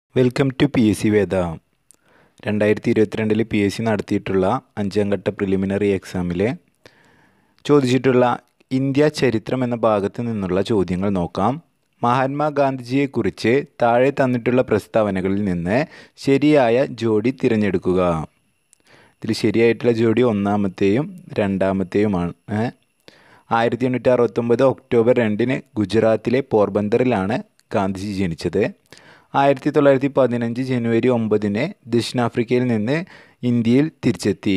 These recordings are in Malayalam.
Welcome to P S C Veda രണ്ടായിരത്തി ഇരുപത്തിരണ്ടിൽ പി എസ് സി നടത്തിയിട്ടുള്ള അഞ്ചാം ഘട്ട പ്രിലിമിനറി എക്സാമിൽ ചോദിച്ചിട്ടുള്ള ഇന്ത്യ ചരിത്രം എന്ന ഭാഗത്ത് നിന്നുള്ള ചോദ്യങ്ങൾ നോക്കാം മഹാത്മാഗാന്ധിജിയെക്കുറിച്ച് താഴെ തന്നിട്ടുള്ള പ്രസ്താവനകളിൽ നിന്ന് ശരിയായ ജോഡി തിരഞ്ഞെടുക്കുക ഇതിൽ ശരിയായിട്ടുള്ള ജോഡി ഒന്നാമത്തെയും രണ്ടാമത്തെയുമാണ് ഏ? ആയിരത്തി എണ്ണൂറ്റി അറുപത്തൊമ്പത് ഒക്ടോബർ രണ്ടിന് ഗുജറാത്തിലെ പോർബന്തറിലാണ് ഗാന്ധിജി ജനിച്ചത് ആയിരത്തി തൊള്ളായിരത്തി പതിനഞ്ച് ജനുവരി ഒമ്പതിന് ദക്ഷിണാഫ്രിക്കയിൽ നിന്ന് ഇന്ത്യയിൽ തിരിച്ചെത്തി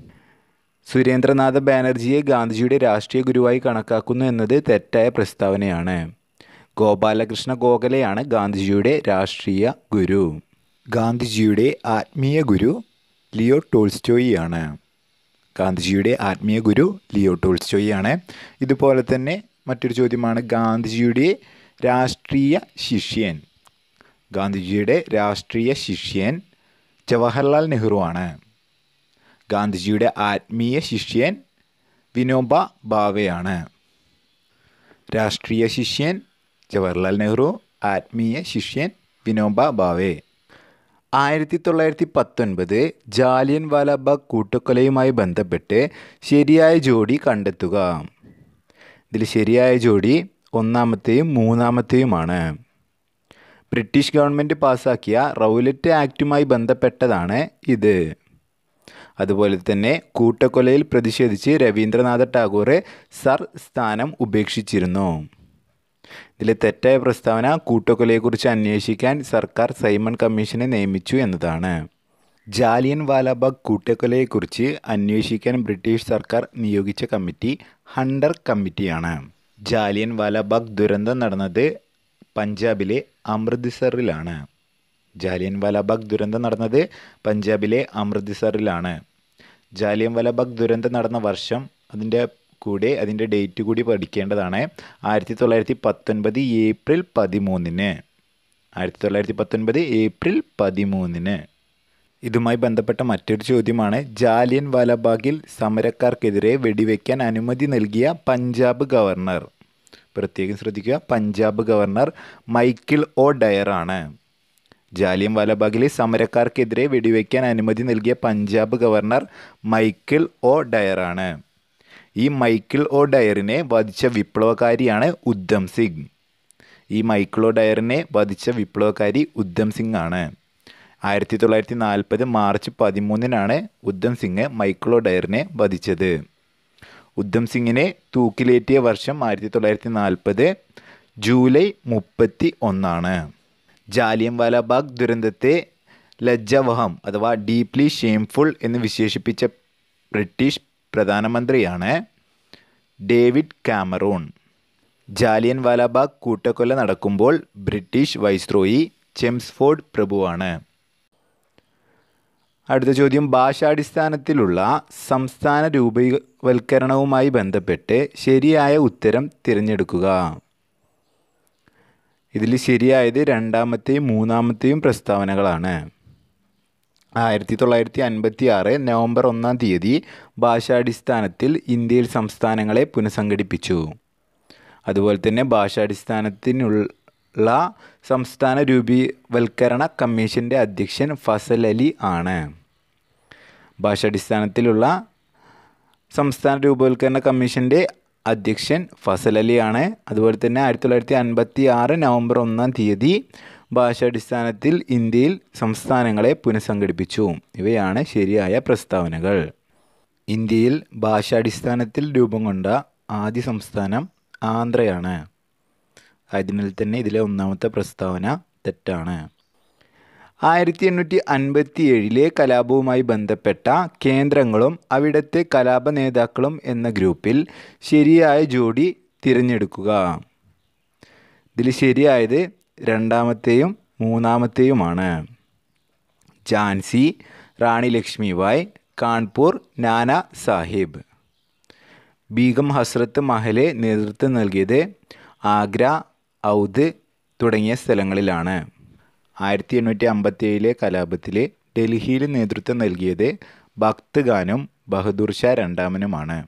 സുരേന്ദ്രനാഥ ബാനർജിയെ ഗാന്ധിജിയുടെ രാഷ്ട്രീയ ഗുരുവായി കണക്കാക്കുന്നു എന്നത് തെറ്റായ പ്രസ്താവനയാണ് ഗോപാലകൃഷ്ണ ഗോഖലെയാണ് ഗാന്ധിജിയുടെ രാഷ്ട്രീയ ഗുരു ഗാന്ധിജിയുടെ ആത്മീയ ഗുരു ലിയോ ടോൾസ്റ്റോയിയാണ് ഗാന്ധിജിയുടെ ആത്മീയ ഗുരു ലിയോ ടോൾസ്റ്റോയിയാണ് ഇതുപോലെ തന്നെ മറ്റൊരു ചോദ്യമാണ് ഗാന്ധിജിയുടെ രാഷ്ട്രീയ ശിഷ്യൻ ഗാന്ധിജിയുടെ രാഷ്ട്രീയ ശിഷ്യൻ ജവഹർലാൽ നെഹ്റു ആണ് ഗാന്ധിജിയുടെ ആത്മീയ ശിഷ്യൻ വിനോബ ഭാവെയാണ് രാഷ്ട്രീയ ശിഷ്യൻ ജവഹർലാൽ നെഹ്റു ആത്മീയ ശിഷ്യൻ വിനോബ ഭാവെ ആയിരത്തി തൊള്ളായിരത്തി പത്തൊൻപത് ജാലിയൻ വാലാബാഗ് കൂട്ടക്കൊലയുമായി ബന്ധപ്പെട്ട് ശരിയായ ജോഡി കണ്ടെത്തുക ഇതിൽ ശരിയായ ജോഡി ഒന്നാമത്തെയും മൂന്നാമത്തെയുമാണ് ബ്രിട്ടീഷ് ഗവൺമെൻറ് പാസാക്കിയ റൗലറ്റ് ആക്റ്റുമായി ബന്ധപ്പെട്ടതാണ് ഇത് അതുപോലെ തന്നെ കൂട്ടക്കൊലയിൽ പ്രതിഷേധിച്ച് രവീന്ദ്രനാഥ ടാഗോർ സർ സ്ഥാനം ഉപേക്ഷിച്ചിരുന്നു ഇതിലെ തെറ്റായ പ്രസ്താവന കൂട്ടക്കൊലയെക്കുറിച്ച് അന്വേഷിക്കാൻ സർക്കാർ സൈമൺ കമ്മീഷനെ നിയമിച്ചു എന്നതാണ് ജാലിയൻ വാലാബാഗ് കൂട്ടക്കൊലയെക്കുറിച്ച് അന്വേഷിക്കാൻ ബ്രിട്ടീഷ് സർക്കാർ നിയോഗിച്ച കമ്മിറ്റി ഹണ്ടർ കമ്മിറ്റിയാണ് ജാലിയൻ വാലാബാഗ് ദുരന്തം നടന്നത് പഞ്ചാബിലെ അമൃത്സറിലാണ് ജാലിയൻ വാലാബാഗ് ദുരന്തം നടന്നത് പഞ്ചാബിലെ അമൃത്സറിലാണ് ജാലിയൻ വാലാബാഗ് ദുരന്തം നടന്ന വർഷം അതിൻ്റെ കൂടെ അതിൻ്റെ ഡേറ്റ് കൂടി പഠിക്കേണ്ടതാണ് ആയിരത്തി തൊള്ളായിരത്തി പത്തൊൻപത് ഏപ്രിൽ പതിമൂന്നിന് ആയിരത്തി തൊള്ളായിരത്തി പത്തൊൻപത് ഏപ്രിൽ പതിമൂന്നിന് ഇതുമായി ബന്ധപ്പെട്ട മറ്റൊരു ചോദ്യമാണ് ജാലിയൻ വാലാബാഗിൽ സമരക്കാർക്കെതിരെ വെടിവെക്കാൻ അനുമതി നൽകിയ പഞ്ചാബ് ഗവർണർ പ്രത്യേകം ശ്രദ്ധിക്കുക പഞ്ചാബ് ഗവർണർ മൈക്കിൾ ഒ ഡയറാണ് ജാലിയൻ വാലാബാഗിലെ സമരക്കാർക്കെതിരെ വെടിവെക്കാൻ അനുമതി നൽകിയ പഞ്ചാബ് ഗവർണർ മൈക്കിൾ ഒ ഡയറാണ് ഈ മൈക്കിൾ ഒ ഡയറിനെ വധിച്ച വിപ്ലവകാരിയാണ് ഉദ്ധം സിംഗ് ഈ മൈക്കിൾ ഒ ഡയറിനെ വധിച്ച വിപ്ലവകാരി ഉദ്ധം സിംഗ് ആണ് ആയിരത്തി തൊള്ളായിരത്തി നാൽപ്പത് മാർച്ച് പതിമൂന്നിനാണ് ഉദ്ധം സിംഗ് മൈക്കിൾ ഒ ഡയറിനെ വധിച്ചത് ഉദ്ധം സിംഗിനെ തൂക്കിലേറ്റിയ വർഷം ആയിരത്തി തൊള്ളായിരത്തി നാൽപ്പത് ജൂലൈ മുപ്പത്തി ഒന്നാണ് ജാലിയൻ വാലാബാഗ് ദുരന്തത്തെ ലജ്ജാവഹം അഥവാ ഡീപ്ലി ഷെയിംഫുൾ എന്ന് വിശേഷിപ്പിച്ച ബ്രിട്ടീഷ് പ്രധാനമന്ത്രിയാണ് ഡേവിഡ് കാമറൂൺ ജാലിയൻ വാലാബാഗ് കൂട്ടക്കൊല നടക്കുമ്പോൾ ബ്രിട്ടീഷ് വൈസ്രോയി ചെംസ്ഫോർഡ് പ്രഭുവാണ് അടുത്ത ചോദ്യം ഭാഷാടിസ്ഥാനത്തിലുള്ള സംസ്ഥാന രൂപവൽക്കരണവുമായി ബന്ധപ്പെട്ട് ശരിയായ ഉത്തരം തിരഞ്ഞെടുക്കുക ഇതിൽ ശരിയായത് രണ്ടാമത്തെയും മൂന്നാമത്തെയും പ്രസ്താവനകളാണ് ആയിരത്തി തൊള്ളായിരത്തി അൻപത്തി ആറ് നവംബർ ഒന്നാം തീയതി ഭാഷാടിസ്ഥാനത്തിൽ ഇന്ത്യയിൽ സംസ്ഥാനങ്ങളെ പുനഃസംഘടിപ്പിച്ചു അതുപോലെ തന്നെ ഭാഷാടിസ്ഥാനത്തിനുള്ള സംസ്ഥാന രൂപീവൽക്കരണ കമ്മീഷൻ്റെ അധ്യക്ഷൻ ഫസൽ അലി ആണ് ഭാഷാടിസ്ഥാനത്തിലുള്ള സംസ്ഥാന രൂപവൽക്കരണ കമ്മീഷൻ്റെ അധ്യക്ഷൻ ഫസൽ അലിയാണ് അതുപോലെ തന്നെ ആയിരത്തി തൊള്ളായിരത്തി അൻപത്തി ആറ് നവംബർ ഒന്നാം തീയതി ഭാഷാടിസ്ഥാനത്തിൽ ഇന്ത്യയിൽ സംസ്ഥാനങ്ങളെ പുനഃസംഘടിപ്പിച്ചു ഇവയാണ് ശരിയായ പ്രസ്താവനകൾ ഇന്ത്യയിൽ ഭാഷാടിസ്ഥാനത്തിൽ രൂപം കൊണ്ട ആദ്യ സംസ്ഥാനം ആന്ധ്രയാണ് അതിനാൽ തന്നെ ഇതിലെ ഒന്നാമത്തെ പ്രസ്താവന തെറ്റാണ് ആയിരത്തി എണ്ണൂറ്റി അൻപത്തി ഏഴിലെ കലാപവുമായി ബന്ധപ്പെട്ട കേന്ദ്രങ്ങളും അവിടുത്തെ കലാപ നേതാക്കളും എന്ന ഗ്രൂപ്പിൽ ശരിയായ ജോഡി തിരഞ്ഞെടുക്കുക ഇതിൽ ശരിയായത് രണ്ടാമത്തെയും മൂന്നാമത്തെയുമാണ് ഝാൻസി റാണി ലക്ഷ്മിബായ് കാൺപൂർ നാന സാഹിബ് ബീഗം ഹസ്രത്ത് മഹലെ നേതൃത്വം നൽകിയത് ആഗ്ര ഔദ് തുടങ്ങിയ സ്ഥലങ്ങളിലാണ് ആയിരത്തി എണ്ണൂറ്റി അമ്പത്തി ഏഴിലെ കലാപത്തിൽ ഡൽഹിയിൽ നേതൃത്വം നൽകിയത് ഭക്ത് ഖാനും ബഹദൂർ ഷാ രണ്ടാമനുമാണ്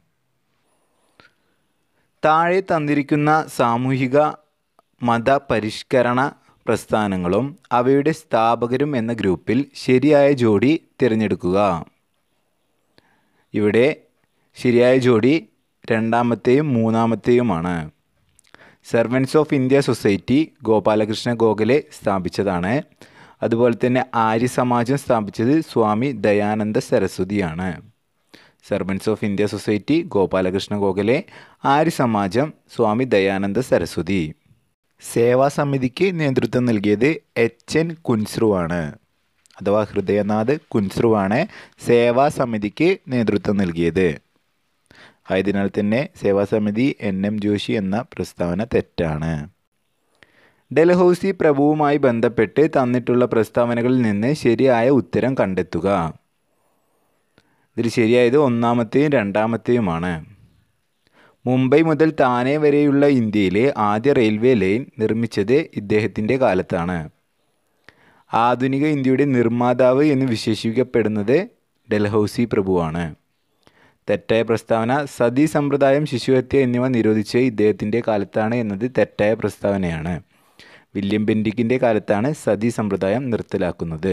താഴെ തന്നിരിക്കുന്ന സാമൂഹിക മതപരിഷ്കരണ പ്രസ്ഥാനങ്ങളും അവയുടെ സ്ഥാപകരും എന്ന ഗ്രൂപ്പിൽ ശരിയായ ജോഡി തിരഞ്ഞെടുക്കുക ഇവിടെ ശരിയായ ജോഡി രണ്ടാമത്തെയും മൂന്നാമത്തെയുമാണ് servants of India society Gopalakrishna Gokhale സ്ഥാപിച്ചതാണ് അതുപോലെ തന്നെ ആര്യ സമാജം സ്ഥാപിച്ചത് സ്വാമി ദയാനന്ദ സരസ്വതിയാണ് servants of India society Gopalakrishna Gokhale Arya Samaj Swami Dayananda Saraswati സേവാ സമിതിക്ക് നേതൃത്വം നൽകിയത് എച്ച് എൻ കുൻസ്രുവാണ് അഥവാ ഹൃദയനാഥ് കുൻസ്രുവാണ് സേവാ സമിതിക്ക് നേതൃത്വം നൽകിയത് ആയതിനാൽ തന്നെ സേവാ സമിതി എൻ എം ജോഷി എന്ന പ്രസ്താവന തെറ്റാണ് ഡൽഹൌസി പ്രഭുവുമായി ബന്ധപ്പെട്ട് തന്നിട്ടുള്ള പ്രസ്താവനകളിൽ നിന്ന് ശരിയായ ഉത്തരം കണ്ടെത്തുക ഇതിൽ ശരിയായത് ഒന്നാമത്തെയും രണ്ടാമത്തെയുമാണ് മുംബൈ മുതൽ താനെ വരെയുള്ള ഇന്ത്യയിലെ ആദ്യ റെയിൽവേ ലൈൻ നിർമ്മിച്ചത് ഇദ്ദേഹത്തിൻ്റെ കാലത്താണ് ആധുനിക ഇന്ത്യയുടെ നിർമ്മാതാവ് എന്ന് വിശേഷിപ്പിക്കപ്പെടുന്നത് ഡൽഹൌസി പ്രഭുവാണ് തെറ്റായ പ്രസ്താവന സതി സമ്പ്രദായം ശിശുഹത്യ എന്നിവ നിരോധിച്ച് ഇദ്ദേഹത്തിൻ്റെ കാലത്താണ് എന്നത് തെറ്റായ പ്രസ്താവനയാണ് വില്യം ബെൻഡിക്കിൻ്റെ കാലത്താണ് സതി സമ്പ്രദായം നിർത്തലാക്കുന്നത്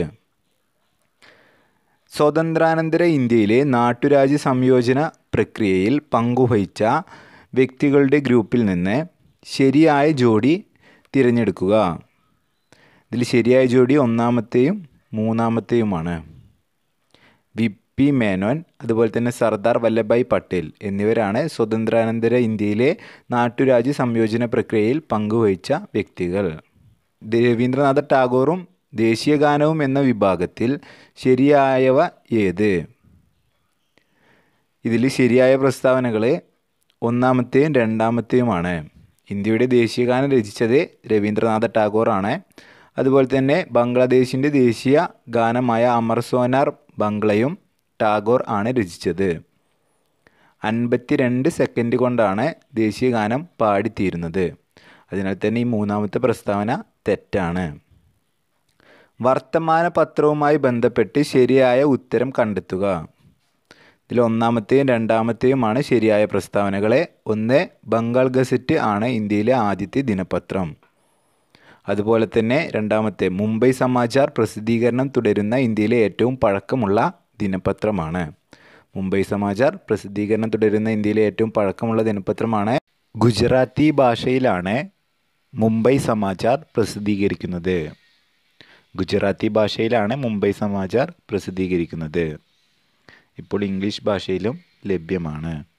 സ്വതന്ത്രാനന്തര ഇന്ത്യയിലെ നാട്ടുരാജ്യ സംയോജന പ്രക്രിയയിൽ പങ്കുവഹിച്ച വ്യക്തികളുടെ ഗ്രൂപ്പിൽ നിന്ന് ശരിയായ ജോഡി തിരഞ്ഞെടുക്കുക ഇതിൽ ശരിയായ ജോഡി ഒന്നാമത്തെയും മൂന്നാമത്തെയുമാണ് വി പി മേനോൻ അതുപോലെ തന്നെ സർദാർ വല്ലഭായ് പട്ടേൽ എന്നിവരാണ് സ്വതന്ത്രാനന്തര ഇന്ത്യയിലെ നാട്ടുരാജ്യ സംയോജന പ്രക്രിയയിൽ പങ്കുവഹിച്ച വ്യക്തികൾ രവീന്ദ്രനാഥ ടാഗോറും ദേശീയഗാനവും എന്ന വിഭാഗത്തിൽ ശരിയായവ ഏത് ഇതിൽ ശരിയായ പ്രസ്താവനകൾ ഒന്നാമത്തെയും രണ്ടാമത്തെയുമാണ് ഇന്ത്യയുടെ ദേശീയഗാനം രചിച്ചത് രവീന്ദ്രനാഥ ടാഗോറാണ് അതുപോലെ തന്നെ ബംഗ്ലാദേശിൻ്റെ ദേശീയ ഗാനമായ അമർ സോനാർ ബംഗ്ലയും ടാഗോർ ആണ് രചിച്ചത് അൻപത്തിരണ്ട് സെക്കൻഡ് കൊണ്ടാണ് ദേശീയ ഗാനം പാടിത്തീരുന്നത് അതിനാൽ തന്നെ ഈ മൂന്നാമത്തെ പ്രസ്താവന തെറ്റാണ് വർത്തമാന പത്രവുമായി ബന്ധപ്പെട്ട് ശരിയായ ഉത്തരം കണ്ടെത്തുക ഇതിൽ ഒന്നാമത്തെയും രണ്ടാമത്തെയുമാണ് ശരിയായ പ്രസ്താവനകളെ ഒന്ന് ബംഗാൾ ഗസറ്റ് ആണ് ഇന്ത്യയിലെ ആദ്യത്തെ ദിനപത്രം അതുപോലെ തന്നെ രണ്ടാമത്തെ മുംബൈ സമാചാർ പ്രസിദ്ധീകരണം തുടരുന്ന ഇന്ത്യയിലെ ഏറ്റവും പഴക്കമുള്ള ദിനപത്രമാണ് മുംബൈ സമാചാർ പ്രസിദ്ധീകരണം തുടരുന്ന ഇന്ത്യയിലെ ഏറ്റവും പഴക്കമുള്ള ദിനപത്രമാണ് ഗുജറാത്തി ഭാഷയിലാണ് മുംബൈ സമാചാർ പ്രസിദ്ധീകരിക്കുന്നത് ഗുജറാത്തി ഭാഷയിലാണ് മുംബൈ സമാചാർ പ്രസിദ്ധീകരിക്കുന്നത് ഇപ്പോൾ ഇംഗ്ലീഷ് ഭാഷയിലും ലഭ്യമാണ്